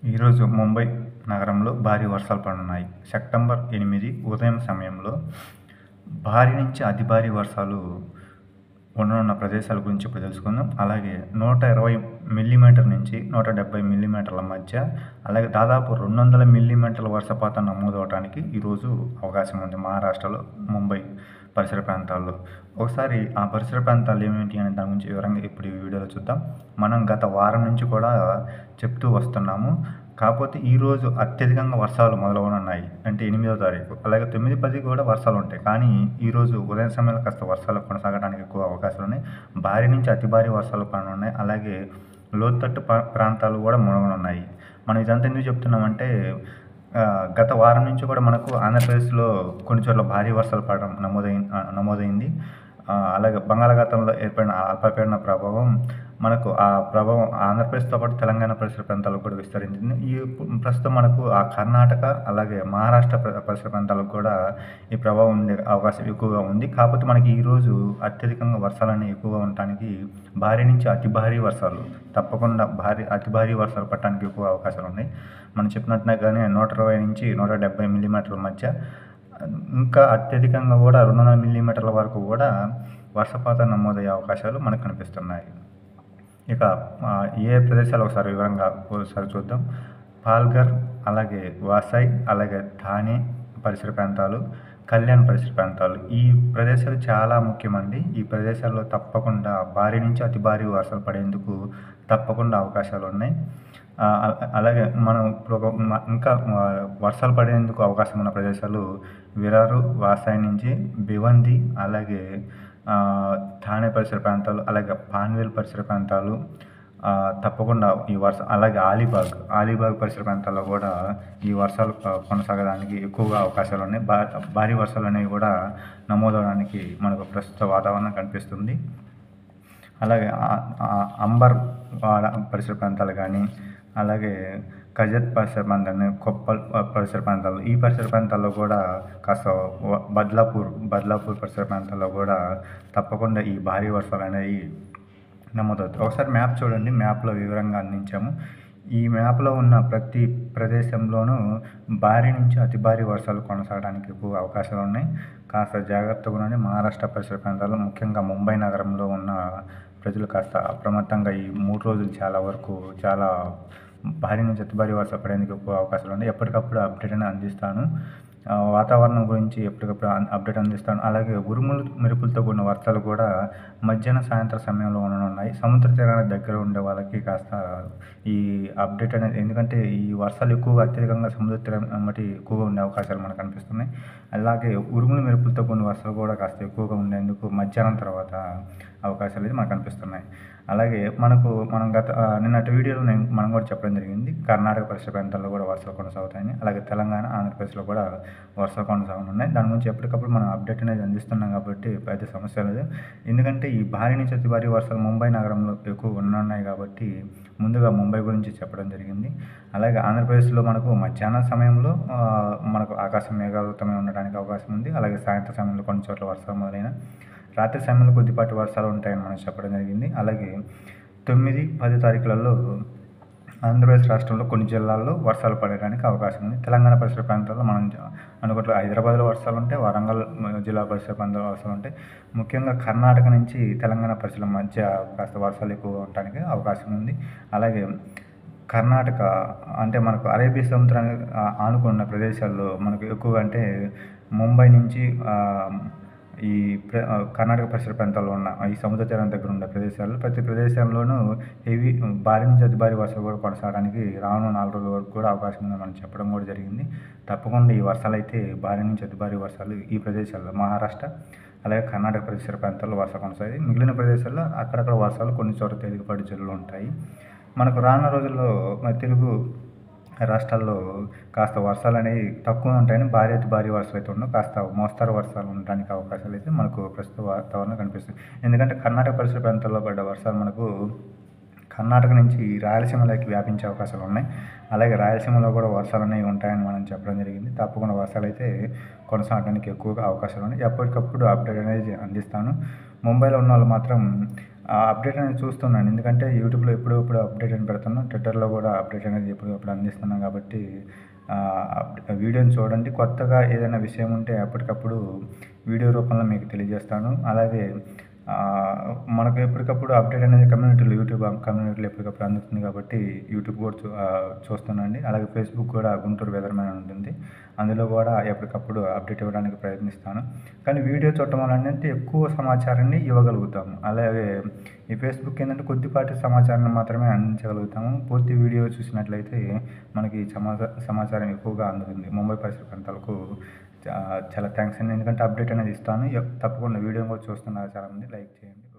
ఈరోజు ముంబై నగరంలో భారీ వర్షాలు పడనున్నాయి సెప్టెంబర్ ఎనిమిది ఉదయం సమయంలో భారీ నుంచి అతి భారీ వర్షాలు ఉండనున్న ప్రదేశాల గురించి ఇప్పుడు తెలుసుకుందాం అలాగే నూట ఇరవై మిల్లీమీటర్ నుంచి నూట డెబ్బై మిల్లీమీటర్ల మధ్య అలాగే దాదాపు రెండు వందల మిల్లీమీటర్ల వర్షపాతం నమోదవడానికి ఈరోజు అవకాశం ఉంది మహారాష్ట్రలో ముంబై పరిసర ప్రాంతాల్లో ఒకసారి ఆ పరిసర ప్రాంతాలు ఏమిటి అనే దాని గురించి వివరంగా ఇప్పుడు ఈ వీడియోలో చూద్దాం మనం గత వారం నుంచి కూడా చెప్తూ వస్తున్నాము కాకపోతే ఈరోజు అత్యధికంగా వర్షాలు మొదలవనున్నాయి అంటే ఎనిమిదో తారీఖు అలాగే తొమ్మిది పది కూడా వర్షాలు ఉంటాయి కానీ ఈరోజు ఉదయం సమయంలో కాస్త వర్షాలు కొనసాగడానికి ఎక్కువ అవకాశాలు ఉన్నాయి భారీ నుంచి అతి భారీ వర్షాలు పడనున్నాయి అలాగే లోతట్టు ప్రా- ప్రాంతాలు కూడా మునగనున్నాయి మనం ఇదంతా ఎందుకు చెప్తున్నామంటే ఆ, గత వారం నుంచి కూడా మనకు ఆంధ్రప్రదేశ్లో కొన్ని చోట్ల భారీ వర్షాలు పడడం నమోదైంది నమోదైంది ఆ, అలాగే బంగాళాఖాతంలో ఏర్పడిన అల్పపీడన ప్రభావం మనకు ఆ ప్రభావం ఆంధ్రప్రదేశ్తో పాటు తెలంగాణ పరిసర ప్రాంతాలకు కూడా విస్తరించింది ఈ ప్రస్తుతం మనకు ఆ కర్ణాటక అలాగే మహారాష్ట్ర ప్ర- పరిసర ప్రాంతాలకు కూడా ఈ ప్రభావం ఉండే అవకాశం ఎక్కువగా ఉంది కాకపోతే మనకి ఈరోజు అత్యధికంగా వర్షాలు ఎక్కువగా ఉండటానికి భారీ నుంచి అతి భారీ వర్షాలు తప్పకుండా భారీ అతి భారీ వర్షాలు పడటానికి ఎక్కువ అవకాశాలు ఉన్నాయి మనం చెప్పినట్టుగానే నూట ఇరవై నుంచి నూట డెబ్బై మిల్లీమీటర్ల మధ్య ఇంకా అత్యధికంగా కూడా రెండు వందల మిల్లీమీటర్ల వరకు కూడా వర్షపాతం నమోదయ్యే అవకాశాలు మనకు కనిపిస్తున్నాయి ఇక ఆ, ఏ ప్రదేశాలు ఒకసారి వివరంగా ఒకసారి చూద్దాం పాల్ఘర్ అలాగే వాసాయ్ అలాగే థానే పరిసర ప్రాంతాలు కళ్యాణ్ పరిసర ప్రాంతాలు ఈ ప్రదేశాలు చాలా ముఖ్యమండి ఈ ప్రదేశాల్లో తప్పకుండా భారీ నుంచి అతి భారీ వర్షాలు పడేందుకు తప్పకుండా అవకాశాలు ఉన్నాయి ఆ, అల- అలాగే మనం ఇప్పుడు ఒక మ- ఇంకా ఆ, వర్షాలు పడేందుకు అవకాశం ఉన్న ప్రదేశాలు విరారు వాసాయి నుంచి భివంది అలాగే ఆ, థానే పరిసర ప్రాంతాలు అలాగే పాన్వేల్ పరిసర ప్రాంతాలు ఆ, తప్పకుండా ఈ వర్ష అలాగే ఆలీబాగ్ ఆలీబాగ్ పరిసర ప్రాంతాల్లో కూడా ఈ వర్షాలు ఆ, కొనసాగడానికి ఎక్కువగా అవకాశాలు ఉన్నాయి భా భారీ వర్షాలు అనేవి కూడా నమోదవడానికి మనకు ప్రస్తుత వాతావరణం కనిపిస్తుంది అలాగే ఆ- ఆ అంబర్ వాడ పరిసర ప్రాంతాలు కానీ అలాగే కజత్ పరిసర ప్రాంతాన్ని కొప్పల్ ప- పరిసర ప్రాంతాలు ఈ పరిసర ప్రాంతాల్లో కూడా కాస్త వ- బద్లాపూర్ బద్లాపూర్ పరిసర ప్రాంతాల్లో కూడా తప్పకుండా ఈ భారీ వర్షాలు అనేవి నమోదవుతాయి ఒకసారి మ్యాప్ చూడండి మ్యాప్లో వివరంగా అందించాము ఈ మ్యాప్లో ఉన్న ప్రతి ప్రదేశంలోనూ భారీ నుంచి అతి భారీ వర్షాలు కొనసాగడానికి ఎక్కువ అవకాశాలు ఉన్నాయి కాస్త జాగ్రత్తగా ఉండండి మహారాష్ట్ర పరిసర ప్రాంతాల్లో ముఖ్యంగా ముంబై నగరంలో ఉన్న ప్రజలు కాస్త అప్రమత్తంగా ఈ మూడు రోజులు చాలా వరకు చాలా భారీ నుంచి అతి భారీ వర్షాలు పడేందుకు ఎక్కువ అవకాశాలు ఉన్నాయి ఎప్పటికప్పుడు అప్డేట్ అని అందిస్తాను ఆ, వాతావరణం గురించి ఎప్పటికప్పుడు అన్- అప్డేట్ అందిస్తాను అలాగే ఉరుములు మెరుపులతో కూడిన వర్షాలు కూడా మధ్యాహ్నం సాయంత్రం సమయంలో ఉండనున్నాయి సముద్ర తీరానికి దగ్గర ఉండే వాళ్ళకి కాస్త ఈ అప్డేట్ అనేది ఎందుకంటే ఈ వర్షాలు ఎక్కువగా అత్యధికంగా సముద్ర తీరం బట్టి ఎక్కువగా ఉండే అవకాశాలు మనకు కనిపిస్తున్నాయి అలాగే ఉరుములు మెరుపులతో కూడిన వర్షాలు కూడా కాస్త ఎక్కువగా ఉండేందుకు మధ్యాహ్నం తర్వాత అవకాశాలు అయితే మనకు కనిపిస్తున్నాయి అలాగే మనకు మనం గత ఆ, నిన్నటి వీడియోలో నేను మనం కూడా చెప్పడం జరిగింది కర్ణాటక పరిసర ప్రాంతాల్లో కూడా వర్షాలు కొనసాగుతాయని అలాగే తెలంగాణ ఆంధ్రప్రదేశ్లో కూడా వర్షాలు కొనసాగనున్నాయి దాని గురించి ఎప్పటికప్పుడు మనం అప్డేట్ అనేది అందిస్తున్నాం కాబట్టి పెద్ద సమస్య లేదు ఎందుకంటే ఈ భారీ నుంచి అతి భారీ వర్షాలు ముంబై నగరంలో ఎక్కువ ఉన్నాయి కాబట్టి ముందుగా ముంబై గురించి చెప్పడం జరిగింది అలాగే ఆంధ్రప్రదేశ్లో మనకు మధ్యాహ్నం సమయంలో ఆ, మనకు ఆకాశం మేఘావృతమై ఉండడానికి అవకాశం ఉంది అలాగే సాయంత్రం సమయంలో కొన్ని చోట్ల వర్షాలు మొదలైన రాత్రి సమయంలో కొద్దిపాటి వర్షాలు ఉంటాయని మనం చెప్పడం జరిగింది అలాగే తొమ్మిది పది తారీఖులలో ఆంధ్రప్రదేశ్ రాష్ట్రంలో కొన్ని జిల్లాల్లో వర్షాలు పడడానికి అవకాశం ఉంది తెలంగాణ పరిసర ప్రాంతాల్లో మనం జ- అనుకుంటే హైదరాబాద్లో వర్షాలు ఉంటాయి వరంగల్ మ- జిల్లా పరిసర ప్రాంతాల్లో వర్షాలు ఉంటాయి ముఖ్యంగా కర్ణాటక నుంచి తెలంగాణ పరిసర మధ్య కాస్త వర్షాలు ఎక్కువగా ఉండడానికి అవకాశం ఉంది అలాగే కర్ణాటక అంటే మనకు అరేబియా సముద్రానికి ఆ- ఆనుకున్న ప్రదేశాల్లో మనకు ఎక్కువగా అంటే ముంబై నుంచి ఆ, ఈ ప్ర- ఆ, కర్ణాటక పరిసర ప్రాంతాల్లో ఉన్న ఈ సముద్ర తీరం దగ్గర ఉన్న ప్రదేశాల్లో ప్రతి ప్రదేశంలోనూ హెవీ భారీ నుంచి అతి భారీ వర్షాలు కూడా కొనసాగడానికి రానున్న నాలుగు రోజుల వరకు కూడా అవకాశం ఉందని మనం చెప్పడం కూడా జరిగింది తప్పకుండా ఈ వర్షాలు అయితే భారీ నుంచి అతి భారీ వర్షాలు ఈ ప్రదేశాల్లో మహారాష్ట్ర అలాగే కర్ణాటక పరిసర ప్రాంతాల్లో వర్షాలు కొనసాగి మిగిలిన ప్రదేశాల్లో అక్కడక్కడ వర్షాలు కొన్ని చోట్ల తేలికపాటి జల్లులు ఉంటాయి మనకు రానున్న రోజుల్లో మన తెలుగు రాష్ట్రాల్లో కాస్త వర్షాలు అనేవి తక్కువ ఉంటాయని భారీ అతి భారీ వర్షాలు అయితే ఉండవు కాస్త మోస్తరు వర్షాలు ఉండడానికి అవకాశాలు అయితే మనకు ప్రస్తుత వాతావరణం కనిపిస్తుంది ఎందుకంటే కర్ణాటక పరిసర ప్రాంతాల్లో పడ్డ వర్షాలు మనకు కర్ణాటక నుంచి రాయలసీమలోకి వ్యాపించే అవకాశాలు ఉన్నాయి అలాగే రాయలసీమలో కూడా వర్షాలు అనేవి ఉంటాయని మనం చెప్పడం జరిగింది తప్పకుండా వర్షాలు అయితే కొనసాగడానికి ఎక్కువగా అవకాశాలు ఉన్నాయి ఎప్పటికప్పుడు అప్డేట్ అనేది అందిస్తాను ముంబైలో ఉన్న వాళ్ళు మాత్రం ఆ అప్డేట్ అనేది చూస్తున్నాను ఎందుకంటే యూట్యూబ్లో ఎప్పుడో ఇప్పుడు అప్డేట్ అని పెడుతున్నాను ట్విట్టర్లో కూడా అప్డేట్ అనేది ఎప్పుడు అప్పుడు అందిస్తున్నాను కాబట్టి ఆ, అప్- వీడియోని చూడండి కొత్తగా ఏదైనా విషయం ఉంటే అప్పటికప్పుడు వీడియో రూపంలో మీకు తెలియజేస్తాను అలాగే ఆ, మనకు ఎప్పటికప్పుడు అప్డేట్ అనేది కమ్యూనిటీలో యూట్యూబ్ కమ్యూనిటీలో ఎప్పటికప్పుడు అందుతుంది కాబట్టి యూట్యూబ్ కూడా చూ ఆ, చూస్తానండి అలాగే ఫేస్బుక్ కూడా గుంటూరు వెదర్మెన్ అని ఉంటుంది అందులో కూడా ఎప్పటికప్పుడు అప్డేట్ ఇవ్వడానికి ప్రయత్నిస్తాను కానీ వీడియో చూడటం వల్ల ఏంటంటే ఎక్కువ సమాచారాన్ని ఇవ్వగలుగుతాము అలాగే ఈ ఫేస్బుక్ ఏంటంటే కొద్దిపాటి సమాచారాన్ని మాత్రమే అందించగలుగుతాము పూర్తి వీడియో చూసినట్లయితే మనకి సమాచార సమాచారం ఎక్కువగా అందుతుంది ముంబై పరిసర ప్రాంతాలకు చా- చాలా థ్యాంక్స్ అండి ఎందుకంటే అప్డేట్ అనేది ఇస్తాను ఎప్- తప్పకుండా వీడియో కూడా చూస్తున్నారు చాలామంది లైక్ చేయండి